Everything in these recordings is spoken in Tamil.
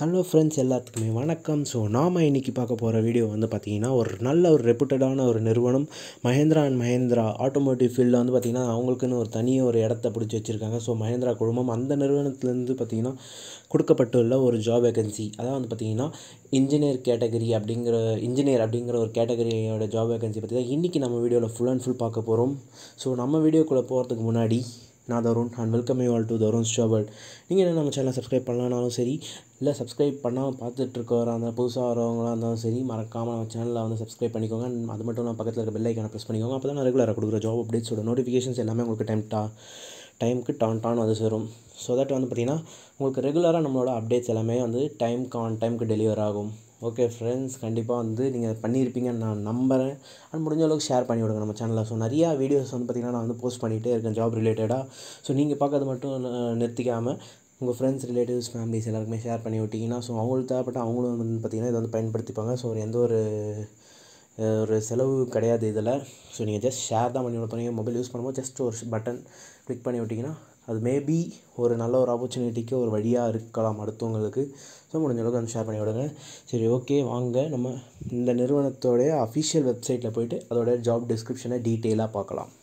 ஹலோ ஃப்ரெண்ட்ஸ் எல்லாத்துக்குமே வணக்கம் ஸோ நாம் இன்றைக்கி பார்க்க போகிற வீடியோ வந்து பார்த்திங்கன்னா ஒரு நல்ல ஒரு ரெப்புட்டடான ஒரு நிறுவனம் மஹேந்திரா அண்ட் மஹேந்திரா ஆட்டோமோட்டிவ் ஃபீல்டில் வந்து பார்த்திங்கன்னா அவங்களுக்குன்னு ஒரு தனியாக ஒரு இடத்த பிடிச்சி வச்சுருக்காங்க ஸோ மஹேந்திரா குழுமம் அந்த நிறுவனத்துலேருந்து பார்த்திங்கன்னா கொடுக்கப்பட்டுள்ள ஒரு ஜாப் வேகன்சி அதான் வந்து பார்த்திங்கன்னா இன்ஜினியர் கேட்டகரி அப்படிங்கிற இன்ஜினியர் அப்படிங்கிற ஒரு கேட்டகரியோட ஜாப் வேகன்சி பற்றி தான் இன்றைக்கி நம்ம வீடியோவில் ஃபுல் அண்ட் ஃபுல் பார்க்க போகிறோம் ஸோ நம்ம வீடியோக்குள்ளே போகிறதுக்கு முன்னாடி நான் Tarun and welcome you all to Tarun's ஜாபல் நீங்கள் என்ன நம்ம சேனலை சப்ஸ்கிரைப் பண்ணலனாலும் சரி இல்லை சப்ஸ்கிரைப் பண்ணாமல் பார்த்துட்ருக்கவராக இருந்தால் புதுசாக வரவங்களாக இருந்தாலும் சரி மறக்காமல் நம்ம சேனலில் வந்து சப்ஸ்கிரைப் பண்ணிக்கோங்க And அது மட்டும் இல்லாமல் பக்கத்தில் இருக்க பெல் ஐக்கானை ப்ரெஸ் பண்ணிக்கோங்க அப்போ தான் நான் ரெகுலராக கொடுக்குற ஜாப் அப்டேட்ஸோட நோட்டிஃபிகேஷன்ஸ் எல்லாமே உங்களுக்கு டைம் டா டைமுக்கு டான் டான் வந்து சேரும் ஸோ தட் வந்து பார்த்திங்கன்னா உங்களுக்கு ரெகுலராக நம்மளோட அப்டேட்ஸ் எல்லாமே வந்து டைம்க்கு ஆன் டைமுக்கு டெலிவர் ஆகும் ஓகே ஃப்ரெண்ட்ஸ் கண்டிப்பாக வந்து நீங்கள் பண்ணியிருப்பீங்கன்னு நான் நம்புகிறேன் அண்ட் முடிஞ்ச அளவுக்கு ஷேர் பண்ணி விடுங்க நம்ம சேனலில் ஸோ நிறையா வீடியோஸ் வந்து பார்த்திங்கன்னா நான் வந்து போஸ்ட் பண்ணிகிட்டே இருக்கேன் ஜாப் ரிலேட்டடாக ஸோ நீங்கள் பார்க்கறது மட்டும் அஹ், நிறுத்திக்காமல் உங்கள் ஃப்ரெண்ட்ஸ் ரிலேட்டிவ்ஸ் ஃபேமிலிஸ் எல்லாருக்குமே ஷேர் பண்ணி விட்டிங்கன்னா ஸோ அவங்களுக்கு தேவைப்பட்ட அவங்களும் வந்து பார்த்திங்கன்னா இதை வந்து பயன்படுத்திப்பாங்க ஸோ ஒரு எந்த ஒரு அஹ், ஒரு செலவு கிடையாது இதில் ஸோ நீங்கள் ஜஸ்ட் ஷேர் தான் பண்ணி விட போகிறீங்க மொபைல் யூஸ் பண்ணும்போது ஜஸ்ட் ஒரு பட்டன் கிளிக் பண்ணி விட்டிங்கன்னா அது மேபி ஒரு நல்ல ஒரு ஆப்பர்ச்சுனிட்டிக்கு ஒரு வழியாக இருக்கலாம் அடுத்தவங்களுக்கு ஸோ முடிஞ்ச அளவுக்கு வந்து ஷேர் பண்ணி விடுங்க சரி ஓகே வாங்க நம்ம இந்த நிறுவனத்தோடைய அஃபிஷியல் வெப்சைட்டில் போயிட்டு அதோட ஜாப் டிஸ்கிரிப்ஷனை டீட்டெயிலாக பார்க்கலாம்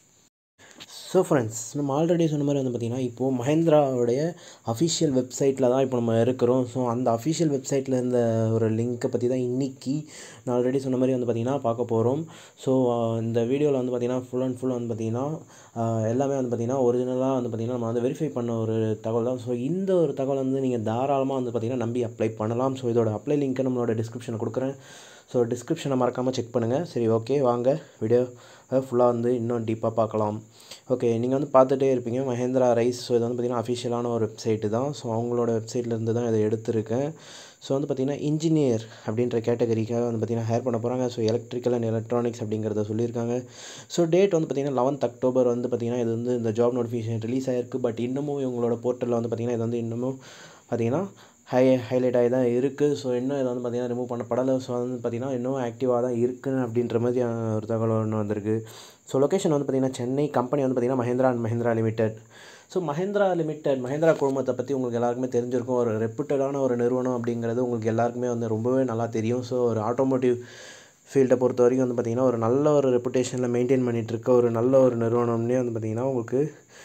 ஸோ ஃப்ரெண்ட்ஸ் நம்ம ஆல்ரெடி சொன்ன மாதிரி வந்து பார்த்திங்கன்னா இப்போது மஹேந்திராவுடைய அஃபிஷியல் வெப்சைட்டில் தான் இப்போ நம்ம இருக்கிறோம் ஸோ அந்த அஃபிஷியல் வெப்சைட்டில் இருந்த ஒரு லிங்க்கை பற்றி தான் இன்றைக்கி நான் ஆல்ரெடி சொன்ன மாதிரி வந்து பார்த்திங்கன்னா பார்க்க போகிறோம் ஸோ இந்த வீடியோவில் வந்து பார்த்திங்கன்னா ஃபுல் அண்ட் ஃபுல் வந்து பார்த்திங்கன்னா ஆஹ், எல்லாமே வந்து பார்த்திங்கன்னா ஒரிஜினலாக வந்து பார்த்திங்கன்னா நம்ம வந்து வெரிஃபை பண்ண ஒரு தகவல் தான் ஸோ இந்த ஒரு தகவல் வந்து நீங்கள் தாராளமாக வந்து பார்த்திங்கன்னா நம்பி அப்ளை பண்ணலாம் ஸோ இதோட அப்ளை லிங்க்கை நம்மளோட டிஸ்கிரிப்ஷனில் கொடுக்குறேன் ஸோ டிஸ்கிரிப்ஷனை மறக்காமல் செக் பண்ணுங்கள் சரி ஓகே வாங்க வீடியோ ஃபுல்லாக வந்து இன்னும் டீப்பாக பார்க்கலாம் ஓகே நீங்கள் வந்து பார்த்துட்டே இருப்பீங்க மஹேந்திரா ரைஸ் ஸோ இது வந்து பார்த்திங்கன்னா அஃபிஷியலான ஒரு வெப்சைட்டு தான் ஸோ அவங்களோட வெப்சைட்லேருந்து தான் இதை எடுத்திருக்கேன் ஸோ வந்து பார்த்திங்கன்னா இன்ஜினியர் அப்படின்ற கேட்டகரிக்காக வந்து பார்த்திங்கன்னா ஹேர் பண்ண போகிறாங்க ஸோ எலக்ட்ரிக்கல் அண்ட் எலக்ட்ரானிக்ஸ் அப்படிங்கிறத சொல்லியிருக்காங்க ஸோ டேட் வந்து பார்த்திங்கன்னா லெவன்த் அக்டோபர் வந்து பார்த்திங்கன்னா இது வந்து இந்த ஜாப் நோட்டிஃபிகேஷன் ரிலீஸ் ஆயிருக்கு பட் இன்னமும் இவங்களோட போர்ட்டலில் வந்து பார்த்திங்கன்னா இது வந்து இன்னமும் பார்த்திங்கன்னா ஹை ஹைலைட் ஆகி தான் இருக்குது ஸோ இன்னும் இதை வந்து பார்த்திங்கன்னா ரிமூவ் பண்ணப்படலை ஸோ வந்து பார்த்திங்கன்னா இன்னும் ஆக்டிவாக தான் இருக்குது அப்படின்ற மாதிரி அஹ், ஒரு தகவல் ஒன்று வந்திருக்கு ஸோ லொக்கேஷன் வந்து பார்த்திங்கன்னா சென்னை கம்பெனி வந்து பார்த்திங்கன்னா Mahindra and Mahindra limited so Mahindra limited Mahindra குழுமத்தை பற்றி உங்களுக்கு எல்லாருக்குமே தெரிஞ்சிருக்கும் ஒரு ரெப்புட்டடான ஒரு நிறுவனம் அப்படிங்கிறது உங்களுக்கு எல்லாருக்குமே வந்து ரொம்பவே நல்லா தெரியும் ஸோ ஒரு ஆட்டோமோட்டிவ் ஃபீல்டை பொறுத்த வரைக்கும் வந்து பார்த்திங்கன்னா ஒரு நல்ல ஒரு ரெப்புடேஷனில் மெயின்டைன் பண்ணிகிட்டு இருக்க ஒரு நல்ல ஒரு நிறுவனம்னே வந்து பார்த்திங்கன்னா உங்களுக்கு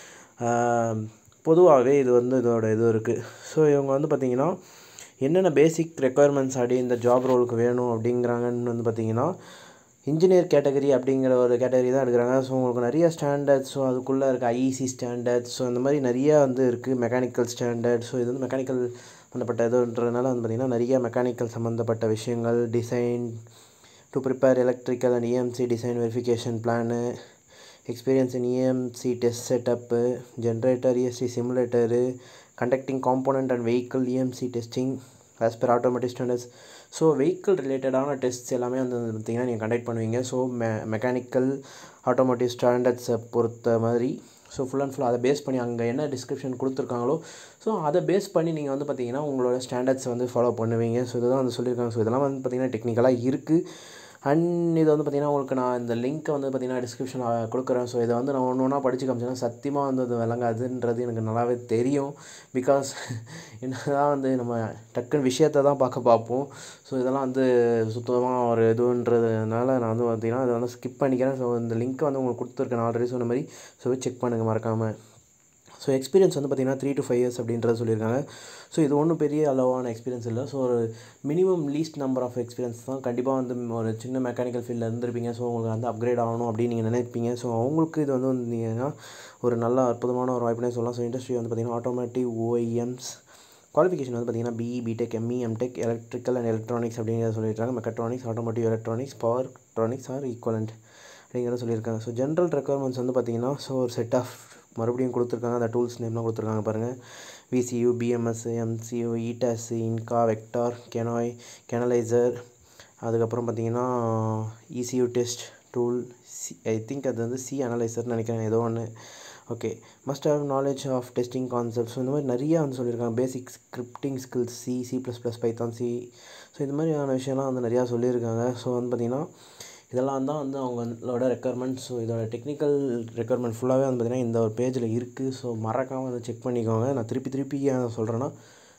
பொதுவாகவே இது வந்து இதோட இது இருக்குது ஸோ இவங்க வந்து பார்த்திங்கன்னா என்னென்ன பேசிக் ரெக்குயர்மெண்ட்ஸ் அப்படி இந்த ஜாப் ரோலுக்கு வேணும் அப்படிங்கிறாங்கன்னு வந்து பார்த்திங்கன்னா இன்ஜினியர் கேட்டகரி அப்படிங்கிற ஒரு கேட்டகரி தான் எடுக்கிறாங்க ஸோ உங்களுக்கு நிறைய ஸ்டாண்டர்ட்ஸ் ஸோ அதுக்குள்ளே இருக்க ஐஇசி ஸ்டாண்டர்ட்ஸ் ஸோ இந்த மாதிரி நிறையா வந்து இருக்குது மெக்கானிக்கல் ஸ்டாண்டர்ட் ஸோ இது வந்து மெக்கானிக்கல் சம்மந்தப்பட்ட இதுன்றதுனால வந்து பார்த்திங்கன்னா நிறைய மெக்கானிக்கல் சம்மந்தப்பட்ட விஷயங்கள் design to prepare electrical and EMC design verification plan experience in EMC test setup generator ESC simulator conducting component and vehicle EMC testing as per automatic standards so vehicle ரிலேட்டடான டெஸ்ட்ஸ் எல்லாமே வந்து பார்த்திங்கன்னா நீங்கள் கண்டக்ட் பண்ணுவீங்க ஸோ மெ மெக்கானிக்கல் ஆட்டோமோட்டிவ் ஸ்டாண்டர்ட்ஸை பொறுத்த மாதிரி ஸோ ஃபுல் அண்ட் ஃபுல் அதை பேஸ் பண்ணி அங்கே என்ன டிஸ்கிரிப்ஷன் கொடுத்துருக்காங்களோ ஸோ அதை பேஸ் பண்ணி நீங்கள் வந்து பார்த்தீங்கன்னா உங்களோட ஸ்டாண்டர்ட்ஸை வந்து ஃபாலோ பண்ணுவீங்க ஸோ இதுதான் வந்து சொல்லியிருக்காங்க ஸோ இதெல்லாம் வந்து பார்த்திங்கன்னா டெக்னிக்கலாக இருக்குது அண்ட் இது வந்து பார்த்திங்கன்னா உங்களுக்கு நான் இந்த லிங்க்கை வந்து பார்த்திங்கன்னா டிஸ்கிரிப்ஷன் கொடுக்குறேன் ஸோ இதை வந்து நான் ஒன்று ஒன்றா படித்து காமிச்சேன்னா சத்தியமாக வந்து அது விளங்காதுன்றது எனக்கு நல்லாவே தெரியும் பிகாஸ் என்னதான் வந்து நம்ம டக்குன்னு விஷயத்தை தான் பார்க்க பார்ப்போம் ஸோ இதெல்லாம் வந்து சுத்தமாக ஒரு இதுன்றதுனால நான் வந்து பார்த்திங்கன்னா அதை வந்து ஸ்கிப் பண்ணிக்கிறேன் ஸோ இந்த லிங்க்கை வந்து உங்களுக்கு கொடுத்துருக்கேன் ஆல்ரெடி சொன்ன மாதிரி ஸோ செக் பண்ணுங்கள் மறக்காமல் ஸோ எக்ஸ்பீரியன்ஸ் வந்து பார்த்திங்கன்னா த்ரீ டு ஃபைவ் இயர்ஸ் அப்படின்றத சொல்லியிருக்காங்க ஸோ இது ஒன்றும் பெரிய அளவான எக்ஸ்பீரியன்ஸ் இல்லை ஸோ ஒரு minimum least number of experience தான் கண்டிப்பாக வந்து ஒரு சின்ன மெக்கானிக்கல் ஃபீல்டில் இருந்திருப்பீங்க ஸோ உங்களுக்கு வந்து அப்கிரேட் ஆகணும் அப்படின்னு நீங்கள் நினைப்பீங்க ஸோ அவங்களுக்கு இது வந்து வந்தீங்கன்னா ஒரு நல்ல அற்புதமான ஒரு வாய்ப்புனே சொல்லலாம் ஸோ இண்டஸ்ட்ரி வந்து பார்த்திங்கன்னா ஆட்டோமேட்டிவ் ஓஐஎம்ஸ் குவாலிஃபிகேஷன் வந்து பார்த்திங்கன்னா BE BTech ME MTech electrical and electronics அப்படிங்கிறத சொல்லியிருக்காங்க mechatronics automotive electronics power electronics or equivalent அப்படிங்கிறத சொல்லியிருக்காங்க ஸோ ஜென்ரல் ரெக்குயர்மெண்ட்ஸ் வந்து பார்த்திங்கன்னா ஸோ ஒரு செட் ஆஃப் மறுபடியும் கொடுத்துருக்காங்க அந்த டூல்ஸ் நேம்லாம் கொடுத்துருக்காங்க பாருங்கள் VCU BMS MCU ETAS INCA vector CANoe CANalyzer அதுக்கப்புறம் பார்த்தீங்கன்னா ECU test tool C I think அது வந்து சி அனலைசர்னு நினைக்கிறேன் ஏதோ ஒன்று okay must have knowledge of testing concepts இந்த மாதிரி நிறையா வந்து சொல்லியிருக்காங்க basic scripting skills C C plus plus Python C so இது மாதிரியான விஷயம்லாம் வந்து நிறையா சொல்லியிருக்காங்க ஸோ வந்து பார்த்திங்கன்னா இதெல்லாம் தான் வந்து அவங்களோட ரெக்குயர்மெண்ட் ஸோ இதோட டெக்னிக்கல் ரெக்குயர்மெண்ட் ஃபுல்லாகவே வந்து பார்த்திங்கன்னா இந்த ஒரு பேஜில் இருக்குது ஸோ மறக்காமல் வந்து செக் பண்ணிக்கோங்க நான் திருப்பி திருப்பி ஏன் சொல்கிறேன்னா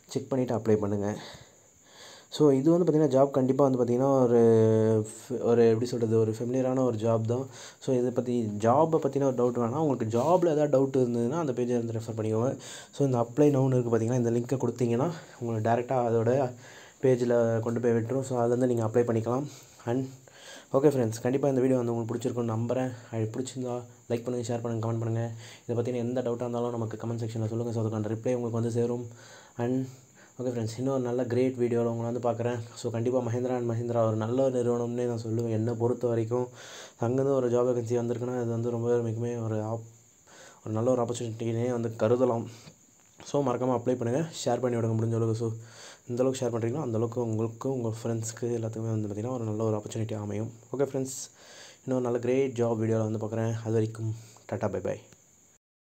செக் பண்ணிவிட்டு அப்ளை பண்ணுங்கள் ஸோ இது வந்து பார்த்திங்கன்னா ஜாப் கண்டிப்பாக வந்து பார்த்திங்கன்னா ஒரு f- ஒரு எப்படி சொல்கிறது ஒரு ஃபெமிலியரான ஒரு ஜாப் தான் ஸோ இதை பற்றி ஜாபை பற்றின ஒரு டவுட் வேணாம் உங்களுக்கு ஜாபில் ஏதாவது டவுட் இருந்ததுன்னா அந்த பேஜை வந்து ரெஃபர் பண்ணிக்கோங்க ஸோ இந்த அப்ளை நவுன் இருக்குது பார்த்தீங்கன்னா இந்த லிங்க்கை கொடுத்தீங்கன்னா உங்களுக்கு டேரெக்டாக அதோட பேஜில் கொண்டு போய் விட்டுரும் ஸோ அதுலேருந்து நீங்கள் அப்ளை பண்ணிக்கலாம் அண்ட் ஓகே ஃப்ரெண்ட்ஸ் கண்டிப்பாக இந்த வீடியோ வந்து உங்களுக்கு பிடிச்சிருக்கும்னு நம்புறேன் அது பிடிச்சிருந்தா லைக் பண்ணுங்கள் ஷேர் பண்ணுங்கள் கமெண்ட் பண்ணுங்கள் இதை பற்றின எந்த டவுட்டாக இருந்தாலும் நமக்கு கமெண்ட் செக்ஷனில் சொல்லுங்கள் ஸோ அதுக்கான ரிப்ளை உங்களுக்கு வந்து சேரும் அண்ட் ஓகே ஃப்ரெண்ட்ஸ் இன்னொரு நல்ல கிரேட் வீடியோவில் உங்களை வந்து பார்க்குறேன் ஸோ கண்டிப்பாக மஹேந்திரா அண்ட் மஹேந்திரா ஒரு நல்ல ஒரு நிறுவனம்னே நான் சொல்லுவேன் என்னை பொறுத்த வரைக்கும் அங்கேருந்து ஒரு ஜாப் வேகன்சி வந்திருக்குன்னா இது வந்து ரொம்ப மிகமே ஒரு ஆப் ஒரு நல்ல ஒரு ஆப்பர்ச்சுனிட்டினே வந்து கருதலாம் ஸோ மறக்காமல் அப்ளை பண்ணுங்கள் ஷேர் பண்ணி விடுங்க முடிஞ்ச அளவுக்கு ஸோ இந்த அளவுக்கு ஷேர் பண்ணுறீங்களோ அந்தளவுக்கு உங்களுக்கு உங்கள் ஃப்ரெண்ட்ஸ்க்கு எல்லாத்துக்குமே வந்து பார்த்திங்கன்னா ஒரு நல்ல ஒரு ஆப்பர்ச்சுனிட்டி அமையும் ஓகே ஃப்ரெண்ட்ஸ் இன்னொரு நல்ல கிரேட் ஜாப் வீடியோவில் வந்து பார்க்குறேன் அது வரைக்கும் டாட்டா பை பை